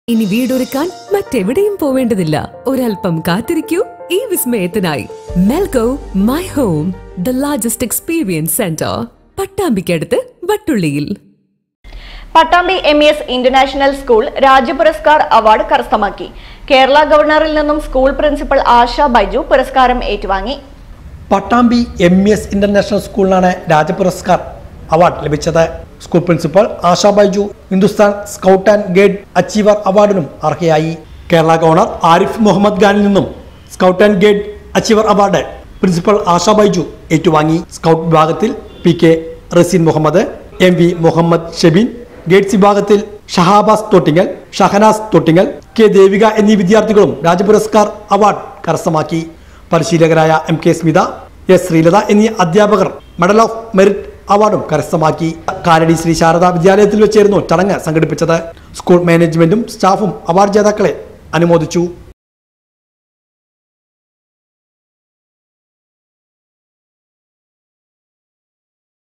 ഇനി വീടൊരുക്കാൻ മറ്റെവിടെയും പോവേണ്ടതില്ല ഒരൽപ്പം കാത്തിരിക്കൂ ഈ വിസ്മയത്തിനായി Melgo my home the largest experience centre പട്ടാമ്പിക്കടുത്ത് വട്ടുള്ളിയിൽ Pattambi M S international school Rajya Puraskar award കരസ്ഥമാക്കി കേരള ഗവർണറിൽ നിന്നും സ്കൂൾ പ്രിൻസിപ്പൽ ആശ ബൈജു പുരസ്കാരം ഏറ്റുവാങ്ങി പട്ടാമ്പി എം എസ് ഇന്റർനാഷണൽ സ്കൂളിനാണ് രാജപുരസ്കാർ അവാർഡ് ലഭിച്ചത് school principal Asha Baiju Hindustan scout and guide achiever അവാർഡിനും അർഹയായി കേരള ഗവർണർ ആരിഫ് മുഹമ്മദ് ഖാനിൽ നിന്നും scout and guide achiever award principal Asha Baiju ഏറ്റുവാങ്ങി സ്കൗട്ട് വിഭാഗത്തിൽ P K Raseen Muhammad M V Muhammad Shebeen guides വിഭാഗത്തിൽ ഷഹാബാസ് തോട്ടിങ്ങൽ ഷഹനാസ് തോട്ടിങ്ങൽ കെ ദേവിക എന്നീ വിദ്യാർത്ഥികളും രാജപുരസ്കാർ അവാർഡ് കരസ്ഥമാക്കി പരിശീലകരായ M K Smitha S Sreelatha എന്നീ അധ്യാപകർ മെഡൽ ഓഫ് മെറിറ്റ് അവാർഡും കരസ്ഥമാക്കി കാലടി ശ്രീ ശാരദ വിദ്യാലയത്തിൽ വെച്ചായിരുന്നു ചടങ്ങ് സംഘടിപ്പിച്ചത് സ്കൂൾ മാനേജ്മെന്റും സ്റ്റാഫും അവാർഡ് ജേതാക്കളെ അനുമോദിച്ചു